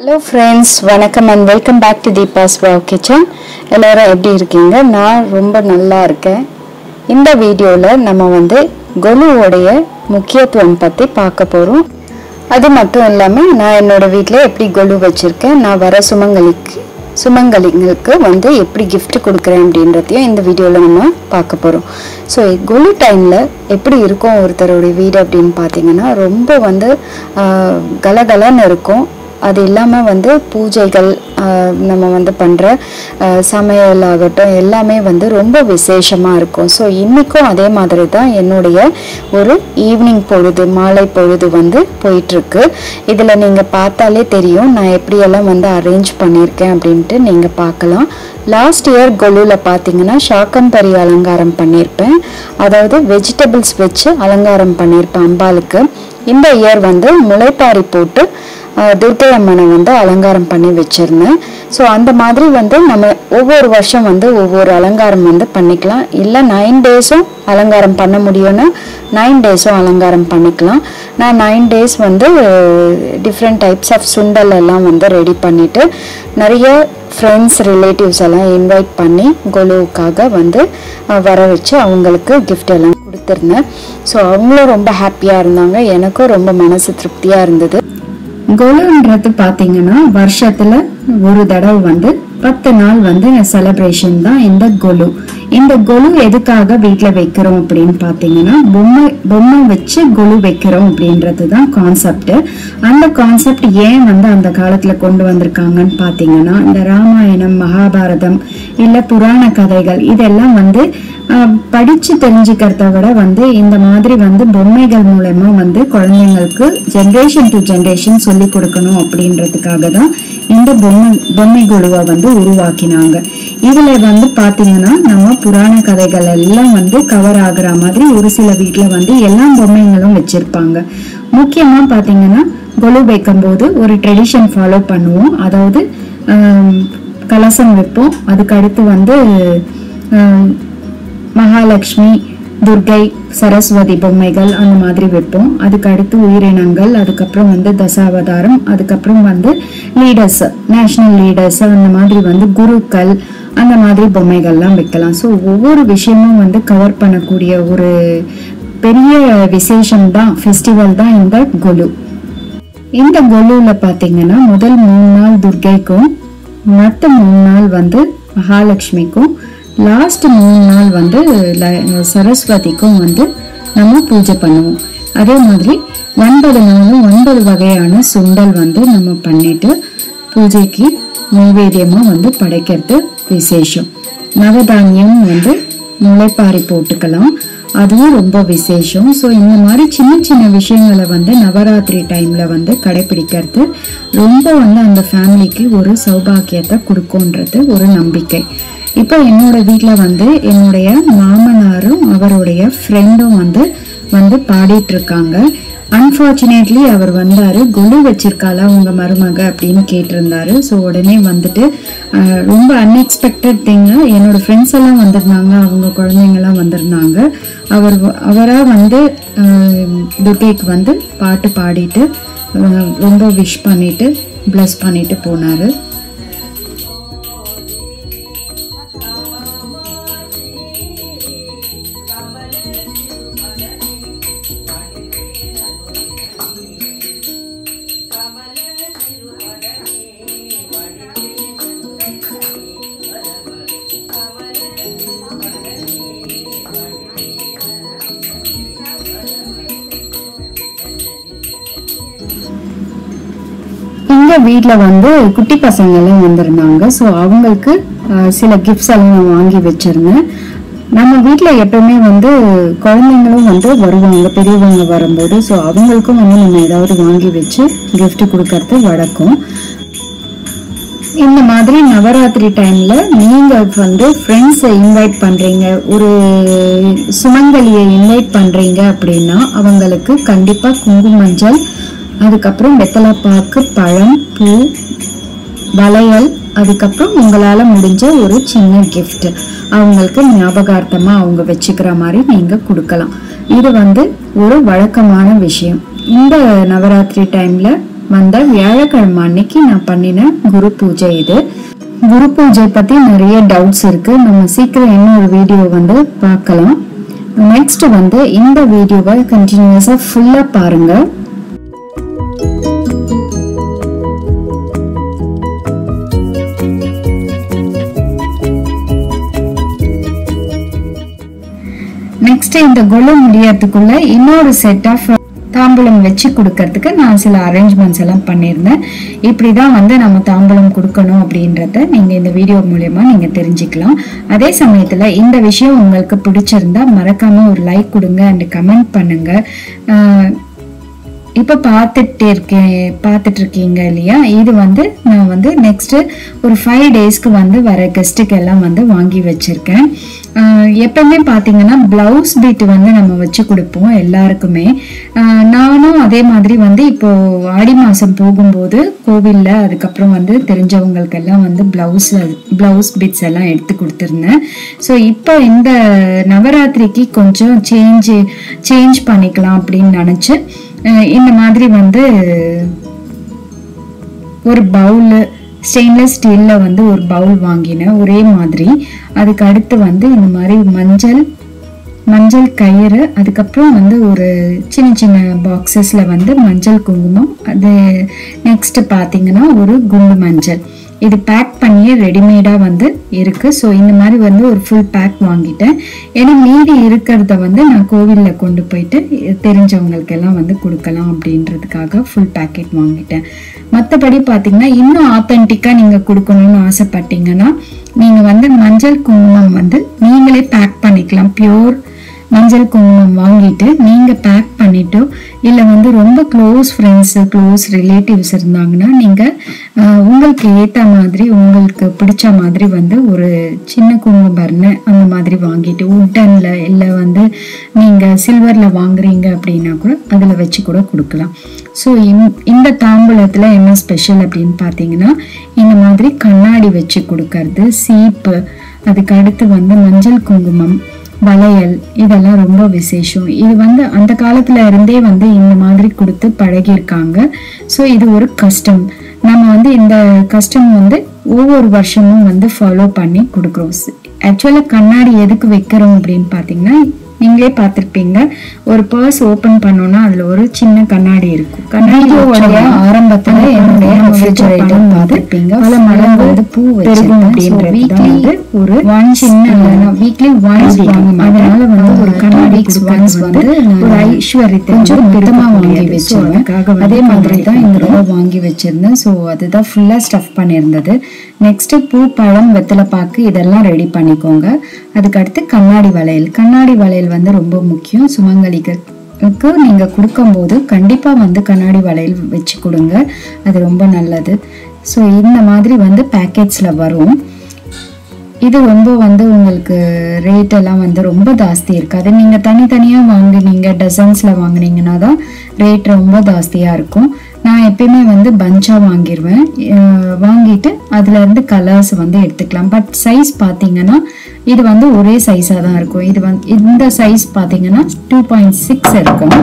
hello friends வணக்கம் and welcome back to Deepa's wow kitchen எல்லோரும் எப்படி இருக்கீங்க நான் ரொம்ப நல்லா இருக்கேன் இந்த வீடியோவில் நம்ம வந்து கொலுவோடைய முக்கியத்துவம் பற்றி பார்க்க போகிறோம் அது மட்டும் இல்லாமல் நான் என்னோட வீட்டில் எப்படி கொலு வச்சுருக்கேன் நான் வர சுமங்கலிக்கு சுமங்கலிங்களுக்கு வந்து எப்படி gift கொடுக்குறேன் அப்படின்றதையும் இந்த வீடியோவில் நம்ம பார்க்க போகிறோம் ஸோ கொலு டைமில் எப்படி இருக்கும் ஒருத்தருடைய வீடு அப்படின்னு பார்த்தீங்கன்னா ரொம்ப வந்து ஆஹ், கலகலன்னு இருக்கும் அது இல்லாமல் வந்து பூஜைகள் ஆஹ், நம்ம வந்து பண்ணுற சமையல் ஆகட்டும் எல்லாமே வந்து ரொம்ப விசேஷமாக இருக்கும் ஸோ இன்றைக்கும் அதே மாதிரி தான் என்னுடைய ஒரு ஈவினிங் பொழுது மாலை பொழுது வந்து போயிட்டுருக்கு இதில் நீங்கள் பார்த்தாலே தெரியும் நான் எப்படியெல்லாம் வந்து அரேஞ்ச் பண்ணியிருக்கேன் அப்படின்ட்டு நீங்கள் பார்க்கலாம் லாஸ்ட் இயர் கொலுவில் பார்த்தீங்கன்னா ஷாக்கம்பரி அலங்காரம் பண்ணியிருப்பேன் அதாவது வெஜிடபிள்ஸ் வச்சு அலங்காரம் பண்ணியிருப்பேன் அம்பாளுக்கு இந்த இயர் வந்து முளைப்பாரி போட்டு ஆஹ், துர்க்கை அம்மனை வந்து அலங்காரம் பண்ணி வச்சிருந்தேன் ஸோ அந்த மாதிரி வந்து நம்ம ஒவ்வொரு வருஷம் வந்து ஒவ்வொரு அலங்காரம் வந்து பண்ணிக்கலாம் இல்லை நைன் டேஸும் அலங்காரம் பண்ண முடியும்னா நைன் டேஸும் அலங்காரம் பண்ணிக்கலாம் நான் நைன் டேஸ் வந்து டிஃப்ரெண்ட் டைப்ஸ் ஆஃப் சுண்டல் எல்லாம் வந்து ரெடி பண்ணிட்டு நிறைய ஃப்ரெண்ட்ஸ் ரிலேட்டிவ்ஸ் எல்லாம் இன்வைட் பண்ணி கொலுவுக்காக வந்து அஹ், வர வச்சு அவங்களுக்கு gift எல்லாம் கொடுத்துருந்தேன் ஸோ அவங்களும் ரொம்ப ஹாப்பியாக இருந்தாங்க எனக்கும் ரொம்ப மனசு திருப்தியாக இருந்தது கொலுன்றது பார்த்தீங்கன்னா வருஷத்துல ஒரு தடவை வந்து பத்து நாள் வந்து செலிப்ரேஷன் தான் இந்த கொலு இந்த கொலு எதுக்காக வீட்டில் வைக்கிறோம் அப்படின்னு பார்த்தீங்கன்னா பொம்மை பொம்மை வச்சு கொலு வைக்கிறோம் அப்படின்றது தான் கான்செப்ட் அந்த கான்செப்ட் ஏன் வந்து அந்த காலத்தில் கொண்டு வந்திருக்காங்கன்னு பார்த்தீங்கன்னா இந்த ராமாயணம் மகாபாரதம் இல்லை புராண கதைகள் இதெல்லாம் வந்து ஆஹ், படிச்சு தெரிஞ்சுக்கிறத விட வந்து இந்த மாதிரி வந்து பொம்மைகள் மூலயமா வந்து குழந்தைங்களுக்கு ஜென்ரேஷன் டு ஜென்ரேஷன் சொல்லி கொடுக்கணும் அப்படின்றதுக்காக தான் இந்த பொம்மை பொம்மை குழுவை வந்து உருவாக்கினாங்க இதுல வந்து பாத்தீங்கன்னா நம்ம புராண கதைகள் எல்லாம் வந்து கவர் ஆகுற மாதிரி ஒரு சில வீட்ல வந்து எல்லா பொம்மைங்களும் வச்சிருப்பாங்க முக்கியமா பாத்தீங்கன்னா கொலு வைக்கும்போது ஒரு ட்ரெடிஷன் ஃபாலோ பண்ணுவோம் அதாவது ஆம், கலசம் வைப்போம் அதுக்கு அடுத்து வந்து ஆம், மகாலட்சுமி துர்கை சரஸ்வதி பொம்மைகள் அந்த மாதிரி வைப்போம் அதுக்கு அடுத்து உயிரினங்கள் அதுக்கப்புறம் வந்து தசாவதாரம் அதுக்கப்புறம் வந்து லீடர்ஸ் நேஷனல் லீடர்ஸ் அந்த மாதிரி வந்து குருக்கள் அந்த மாதிரி பொம்மைகள்லாம் வைக்கலாம் ஸோ ஒவ்வொரு விஷயமும் வந்து கவர் பண்ணக்கூடிய ஒரு பெரிய விசேஷம் தான் ஃபெஸ்டிவல் தான் இந்த கொலு இந்த கொலுல பாத்தீங்கன்னா முதல் மூணு நாள் துர்கைக்கும் மற்ற மூணு நாள் வந்து மகாலட்சுமிக்கும் லாஸ்ட் மூணு நாள் வந்து ல- சரஸ்வதிக்கும் வந்து நம்ம பூஜை பண்ணுவோம் அதே மாதிரி ஒன்பது நாளும் ஒன்பது வகையான சுண்டல் வந்து நம்ம பண்ணிட்டு பூஜைக்கு நைவேத்தியமா வந்து படைக்கிறது விசேஷம் நவதானியம் வந்து முளைப்பாரி போட்டுக்கலாம் அதுவும் ரொம்ப விசேஷம் ஸோ இந்த மாதிரி சின்ன சின்ன விஷயங்களை வந்து நவராத்திரி டைம்ல வந்து கடைபிடிக்கிறது ரொம்ப வந்து அந்த ஃபேமிலிக்கு ஒரு சௌபாக்கியத்தை கொடுக்கும்ன்றது ஒரு நம்பிக்கை இப்போ என்னோட வீட்டில் வந்து என்னுடைய மாமனாரும் அவருடைய ஃப்ரெண்டும் வந்து வந்து பாடிட்டு இருக்காங்க அன்ஃபார்ச்சுனேட்லி அவர் வந்தாரு குலு வச்சிருக்காளா உங்க மருமக அப்படின்னு கேட்டிருந்தாரு ஸோ உடனே வந்துட்டு ஆஹ், ரொம்ப அன்எக்ஸ்பெக்டட் திங்கு என்னோட ஃப்ரெண்ட்ஸ் எல்லாம் வந்திருந்தாங்க அவங்க குழந்தைங்கெல்லாம் வந்திருந்தாங்க அவர் வ- அவரா வந்து ஆஹ், துர்கைக்கு வந்து பாட்டு பாடிட்டு ஆஹ், ரொம்ப விஷ் பண்ணிட்டு ப்ளஸ் பண்ணிட்டு போனாரு எங்க வீட்ல வந்து குட்டி பசங்க எல்லாம் வந்திருந்தாங்க ஸோ அவங்களுக்கு அஹ், சில கிஃப்ட்ஸ் எல்லாம் நான் வாங்கி வச்சிருந்தேன் நம்ம வீட்ல எப்பவுமே வந்து குழந்தைங்களும் வந்து வருவாங்க பெரியவங்க வரும்போது ஸோ அவங்களுக்கும் வந்து நம்ம ஏதாவது வாங்கி வச்சு gift கொடுக்கறது வழக்கம் இந்த மாதிரி நவராத்திரி டைம்ல நீங்க வந்து ஃப்ரெண்ட்ஸை இன்வைட் பண்றீங்க ஒரு சுமங்கலியை இன்வைட் பண்றீங்க அப்படின்னா அவங்களுக்கு கண்டிப்பா குங்குமஞ்சள் அதுக்கப்புறம் வெத்தலைப்பாக்கு பழம் பூ வளையல் அதுக்கப்புறம் உங்களால முடிஞ்ச ஒரு சின்ன gift அவங்களுக்கு ஞாபகார்த்தமா அவங்க வச்சுக்கிற மாதிரி நீங்க கொடுக்கலாம் இது வந்து ஒரு வழக்கமான விஷயம் இந்த நவராத்திரி டைம்ல வந்த வியாழக்கிழமை அன்னைக்கு நான் பண்ணின குரு பூஜை இது குரு பூஜை பத்தி நிறைய டவுட்ஸ் இருக்கு நம்ம சீக்கிரம் இன்னொரு வீடியோ வந்து பார்க்கலாம் நெக்ஸ்ட் வந்து இந்த வீடியோவை கண்டினியூஸா ஃபுல்லா பாருங்க நெக்ஸ்ட் இந்த கொலு முடியறதுக்குள்ள இன்னொரு செட் ஆஃப் தாம்பூலம் வச்சு கொடுக்கறதுக்கு நான் சில அரேஞ்ச்மெண்ட்ஸ் எல்லாம் பண்ணியிருந்தேன் இப்படி தான் வந்து நம்ம தாம்பூலம் கொடுக்கணும் அப்படின்றத நீங்கள் இந்த வீடியோ மூலயமா நீங்கள் தெரிஞ்சுக்கலாம் அதே சமயத்தில் இந்த விஷயம் உங்களுக்கு பிடிச்சிருந்தா மறக்காம ஒரு லைக் கொடுங்க அண்ட் கமெண்ட் பண்ணுங்க ஆஹ் இப்போ பார்த்துட்டு இருக்கேன் பார்த்துட்டு இருக்கீங்க இல்லையா இது வந்து நான் வந்து நெக்ஸ்ட் ஒரு ஃபைவ் டேஸ்க்கு வந்து வர கெஸ்ட்டுக்கு எல்லாம் வந்து வாங்கி வச்சிருக்கேன் ஆஹ் எப்பவுமே பார்த்தீங்கன்னா பிளவுஸ் பீட் வந்து நம்ம வச்சு கொடுப்போம் எல்லாருக்குமே ஆஹ் நானும் அதே மாதிரி வந்து இப்போ ஆடி மாதம் போகும்போது கோவிலில் அதுக்கப்புறம் வந்து தெரிஞ்சவங்களுக்கெல்லாம் வந்து ப்ளவுஸ் ப்ளவுஸ் பீட்ஸ் எல்லாம் எடுத்து கொடுத்துருந்தேன் ஸோ இப்போ இந்த நவராத்திரிக்கு கொஞ்சம் சேஞ்ச் சேஞ்ச் பண்ணிக்கலாம் அப்படின்னு நினச்சி அஹ் இந்த மாதிரி வந்து ஒரு பவுல் ஸ்டெயின்லெஸ் ஸ்டீலில் வந்து ஒரு பவுல் வாங்கினேன் ஒரே மாதிரி அதுக்கு அடுத்து வந்து இந்த மாதிரி மஞ்சள் மஞ்சள் கயிறு அதுக்கப்புறம் வந்து ஒரு சின்ன சின்ன பாக்ஸஸில் வந்து மஞ்சள் குங்குமம் அது நெக்ஸ்ட் பார்த்தீங்கன்னா ஒரு குண்டு மஞ்சள் இது பேக் பண்ணியே ரெடிமேடாக வந்து இருக்குது ஸோ இந்த மாதிரி வந்து ஒரு ஃபுல் பேக் வாங்கிட்டேன் ஏன்னா மீதி இருக்கிறத வந்து நான் கோவிலில் கொண்டு போயிட்டு தெரிஞ்சவங்களுக்கெல்லாம் வந்து கொடுக்கலாம் அப்படின்றதுக்காக ஃபுல் பேக்கெட் வாங்கிட்டேன் மற்றபடி பார்த்தீங்கன்னா இன்னும் ஆத்தென்டிக்காக நீங்கள் கொடுக்கணும்னு ஆசைப்பட்டீங்கன்னா நீங்கள் வந்து மஞ்சள் குங்குமம் வந்து நீங்களே பேக் பண்ணிக்கலாம் பியோர் மஞ்சள் குங்குமம் வாங்கிட்டு நீங்கள் பேக் பண்ணிட்டோ இல்லை வந்து ரொம்ப க்ளோஸ் ஃப்ரெண்ட்ஸு க்ளோஸ் ரிலேட்டிவ்ஸ் இருந்தாங்கன்னா நீங்கள் உங்களுக்கு ஏற்ற மாதிரி உங்களுக்கு பிடிச்ச மாதிரி வந்து ஒரு சின்ன குங்குமம் பர்னு அந்த மாதிரி வாங்கிட்டு உட்டனில் இல்லை வந்து நீங்கள் சில்வரில் வாங்குறீங்க அப்படின்னா கூட அதில் வச்சு கூட கொடுக்கலாம் ஸோ இந்த தாம்பூலத்தில் என்ன ஸ்பெஷல் அப்படின்னு பார்த்தீங்கன்னா இந்த மாதிரி கண்ணாடி வச்சு கொடுக்கறது சீப்பு அதுக்கு அடுத்து வந்து மஞ்சள் குங்குமம் வளையல் இதெல்லாம் ரொம்ப விசேஷம் இது வந்து அந்த காலத்துல இருந்தே வந்து இந்த மாதிரி கொடுத்து பழகியிருக்காங்க ஸோ இது ஒரு கஷ்டம் நம்ம வந்து இந்த கஷ்டம் வந்து ஒவ்வொரு வருஷமும் வந்து ஃபாலோ பண்ணி கொடுக்குறோம் ஆக்சுவலாக கண்ணாடி எதுக்கு வைக்கிறோம் அப்படின்னு பார்த்தீங்கன்னா நீங்களே பார்த்துருப்பீங்க ஒரு பர்ஸ் ஓப்பன் பண்ணோம்னா அதில் ஒரு சின்ன கண்ணாடி இருக்கும் கண்ணாடியோடைய ஆரம்பத்தில் என்னுடைய ரெஃப்ரிஜரேட்டர் பார்த்துருப்பீங்க பல மடங்கு வந்து பூ பெருகும் அப்படின்றது வந்து ஒரு ஒன் சின்ன வீக்லி ஒன்ஸ் வாங்க அதனால வந்து ஒரு கண்ணாடி ஒன்ஸ் வந்து ஒரு ஐஸ்வர்யத்தை கொஞ்சம் பெருமா வாங்கி வச்சிருந்தேன் அதே மாதிரி தான் இந்த ரூபா வாங்கி வச்சிருந்தேன் ஸோ அதுதான் ஃபுல்லாக ஸ்டஃப் பண்ணியிருந்தது நெக்ஸ்ட் பூ பழம் வெத்தலை பாக்கு இதெல்லாம் ரெடி பண்ணிக்கோங்க அதுக்கடுத்து கண்ணாடி வளையல் கண்ணாடி வளையல் வந்து ரொம்ப முக்கியம் சுமங்கலிக்கு நீங்க கொடுக்கும்போது கண்டிப்பா வந்து கண்ணாடி வளையல் வச்சு கொடுங்க அது ரொம்ப நல்லது ஸோ இந்த மாதிரி வந்து பேக்கெட்ஸ்ல வரும் இது ரொம்ப வந்து உங்களுக்கு ரேட் எல்லாம் வந்து ரொம்ப ஜாஸ்தி இருக்காது நீங்கள் தனித்தனியாக வாங்குனீங்க டசன்ஸில் வாங்குனீங்கன்னா தான் ரேட் ரொம்ப ஜாஸ்தியாக இருக்கும் நான் எப்பயுமே வந்து பஞ்சாக வாங்கிடுவேன் அஹ் வாங்கிட்டு அதுலேருந்து கலர்ஸ் வந்து எடுத்துக்கலாம் பட் சைஸ் பார்த்தீங்கன்னா இது வந்து ஒரே சைஸாக தான் இருக்கும் இது வந்து இந்த சைஸ் பார்த்தீங்கன்னா டூ பாயிண்ட் சிக்ஸ் இருக்கும்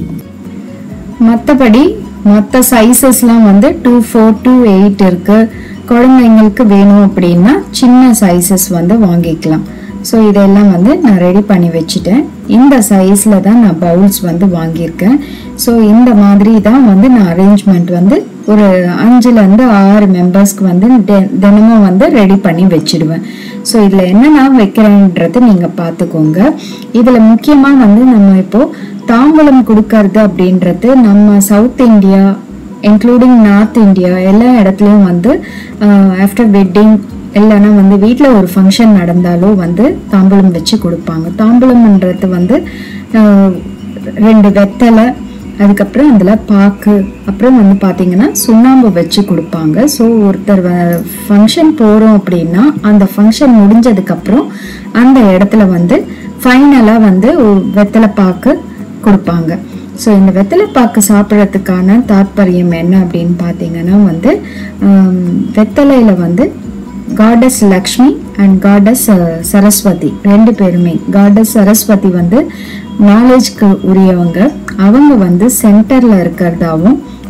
மற்றபடி மற்ற சைஸஸ்லாம் வந்து டூ ஃபோர் டூ எயிட் இருக்கு குழந்தைங்களுக்கு வேணும் அப்படின்னா சின்ன சைஸஸ் வந்து வாங்கிக்கலாம் ஸோ இதெல்லாம் வந்து நான் ரெடி பண்ணி வச்சுட்டேன் இந்த சைஸில் தான் நான் பவுல்ஸ் வந்து வாங்கியிருக்கேன் ஸோ இந்த மாதிரி தான் வந்து நான் அரேஞ்ச்மெண்ட் வந்து ஒரு அஞ்சுலேருந்து ஆறு மெம்பர்ஸ்க்கு வந்து தெ- தினமும் வந்து ரெடி பண்ணி வச்சிடுவேன் ஸோ இதில் என்ன நான் வைக்கிறேன்றது நீங்கள் பார்த்துக்கோங்க இதில் முக்கியமாக வந்து நம்ம இப்போது தாம்பூலம் கொடுக்கறது அப்படின்றது நம்ம south India including north India எல்லா இடத்துலையும் வந்து ஆஃப்டர் வெட்டிங் இல்லைன்னா வந்து வீட்டில் ஒரு ஃபங்க்ஷன் நடந்தாலோ வந்து தாம்பூலம் வச்சு கொடுப்பாங்க தாம்பூலம்ன்றது வந்து ஆஹ், ரெண்டு வெத்தலை அதுக்கப்புறம் அதில் பாக்கு அப்புறம் வந்து பார்த்தீங்கன்னா சுண்ணாம்பு வச்சு கொடுப்பாங்க ஸோ ஒருத்தர் ஃபங்க்ஷன் போகிறோம் அப்படின்னா அந்த ஃபங்க்ஷன் முடிஞ்சதுக்கப்புறம் அந்த இடத்துல வந்து ஃபைனலாக வந்து ஒரு வெத்தலை பாக்கு கொடுப்பாங்க ஸோ இந்த வெத்தலை பாக்கு சாப்பிட்றதுக்கான தாத்பரியம் என்ன அப்படின்னு பார்த்தீங்கன்னா வந்து ஆம், வெத்தலையில வந்து goddess Lakshmi and goddess Saraswati ரெண்டு பேருமே காடஸ் சரஸ்வதி வந்து நாலேஜ்க்கு உரியவங்க அவங்க வந்து சென்டர்ல இருக்கிறதாவும்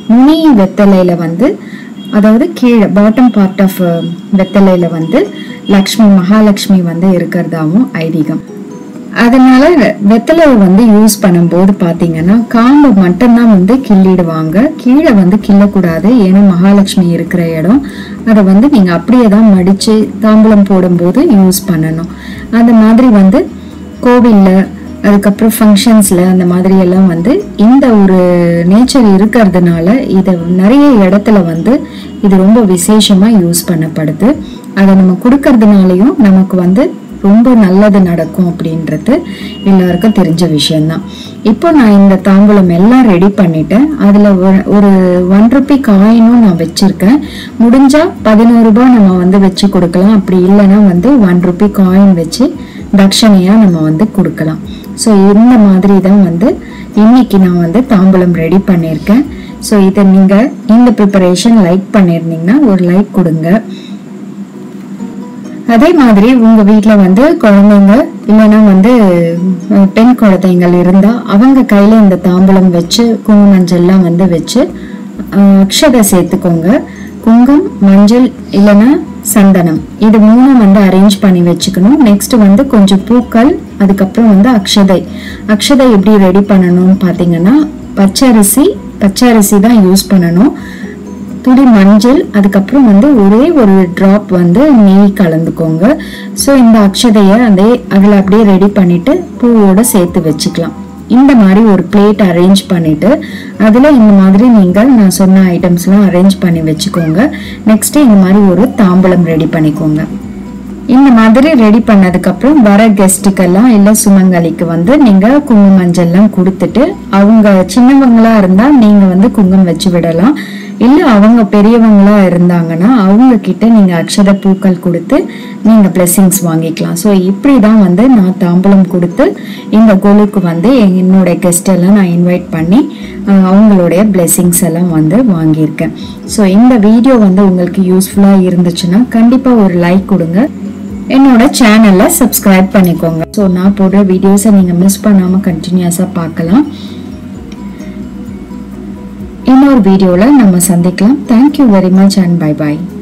நுனி வெத்தலையில வந்து அதாவது கீழே பாட்டம் பார்ட் ஆஃப் வெத்தலையில வந்து லக்ஷ்மி மகாலட்சுமி வந்து இருக்கிறதாவும் ஐதீகம் அதனால வெத்தலை வந்து யூஸ் பண்ணும்போது பாத்தீங்கன்னா காம்பு மட்டும்தான் வந்து கிள்ளிடுவாங்க கீழே வந்து கிள்ளக்கூடாது ஏன்னா மகாலட்சுமி இருக்கிற இடம் அதை வந்து நீங்க அப்படியே தான் மடிச்சு தாம்பூலம் போடும்போது யூஸ் பண்ணணும் அந்த மாதிரி வந்து கோவில்ல அதுக்கப்புறம் ஃபங்க்ஷன்ஸ்ல அந்த மாதிரி எல்லாம் வந்து இந்த ஒரு நேச்சர் இருக்கிறதுனால இதை நிறைய இடத்துல வந்து இது ரொம்ப விசேஷமா யூஸ் பண்ணப்படுது அதை நம்ம கொடுக்கறதுனாலையும் நமக்கு வந்து ரொம்ப நல்லது நடக்கும் அப்படின்றது எல்லாருக்கும் தெரிஞ்ச விஷயம்தான் இப்போ நான் இந்த தாம்பூலம் எல்லாம் ரெடி பண்ணிட்டேன் அதில் ஒரு ஒன் ருபி காயினும் நான் வச்சிருக்கேன் முடிஞ்சா பதினோரு ரூபாய் நம்ம வந்து வச்சு கொடுக்கலாம் அப்படி இல்லைன்னா வந்து ஒன் ருபி காயின் வச்சு தட்சணையாக நம்ம வந்து கொடுக்கலாம் ஸோ இந்த மாதிரி தான் வந்து இன்னைக்கு நான் வந்து தாம்பூலம் ரெடி பண்ணியிருக்கேன் ஸோ இதை நீங்கள் இந்த ப்ரிப்பரேஷன் லைக் பண்ணியிருந்தீங்கன்னா ஒரு லைக் கொடுங்க அதே மாதிரி உங்க வீட்ல வந்து குழந்தைங்க இல்லைன்னா வந்து அஹ், பெண் குழந்தைங்கள் இருந்தா அவங்க கையில இந்த தாம்பூலம் வச்சு குங்கும மஞ்சள்லாம் வந்து வச்சு அஹ், அக்ஷதை சேர்த்துக்கோங்க குங்கம் மஞ்சள் இல்லைன்னா சந்தனம் இது மூணும் வந்து அரேஞ்ச் பண்ணி வச்சுக்கணும் நெக்ஸ்ட் வந்து கொஞ்சம் பூக்கள் அதுக்கப்புறம் வந்து அக்ஷதை அக்ஷதை எப்படி ரெடி பண்ணணும்னு பார்த்தீங்கன்னா பச்சரிசி பச்சரிசி தான் யூஸ் பண்ணணும் துளி மஞ்சள் அதுக்கப்புறம் வந்து ஒரே ஒரு டிராப் வந்து நெய் கலந்துக்கோங்க ஸோ இந்த அக்ஷதையை அதே அதில் அப்படியே ரெடி பண்ணிட்டு பூவோட சேர்த்து வச்சுக்கலாம் இந்த மாதிரி ஒரு பிளேட் அரேஞ்ச் பண்ணிட்டு அதில் இந்த மாதிரி நீங்கள் நான் சொன்ன ஐட்டம்ஸ்லாம் அரேஞ்ச் பண்ணி வச்சுக்கோங்க நெக்ஸ்ட் இந்த மாதிரி ஒரு தாம்பூலம் ரெடி பண்ணிக்கோங்க இந்த மாதிரி ரெடி பண்ணதுக்கு அப்புறம் வர கெஸ்ட்டுக்கெல்லாம் இல்ல சுமங்கலிக்கு வந்து நீங்க குங்கும மஞ்சள்லாம் கொடுத்துட்டு அவங்க சின்னவங்களா இருந்தா நீங்க வந்து குங்குமம் வச்சு விடலாம் இல்ல அவங்க பெரியவங்களா இருந்தாங்கன்னா அவங்க கிட்ட நீங்க அக்ஷத பூக்கள் கொடுத்து நீங்க பிளெஸிங்ஸ் வாங்கிக்கலாம் ஸோ இப்படி தான் வந்து நான் தாம்பூலம் கொடுத்து இந்த கோலுக்கு வந்து என்னோட கெஸ்ட் எல்லாம் நான் இன்வைட் பண்ணி அஹ், அவங்களுடைய பிளெஸிங்ஸ் எல்லாம் வந்து வாங்கியிருக்கேன் ஸோ இந்த வீடியோ வந்து உங்களுக்கு யூஸ்ஃபுல்லாக இருந்துச்சுன்னா கண்டிப்பாக ஒரு லைக் கொடுங்க என்னோட சேனலை சப்ஸ்கிரைப் பண்ணிக்கோங்க ஸோ நான் போடுற வீடியோஸை நீங்கள் மிஸ் பண்ணாமல் கண்டினியூஸாக பார்க்கலாம் இன்னொரு வீடியோவில் நம்ம சந்திக்கலாம் thank you very much and bye bye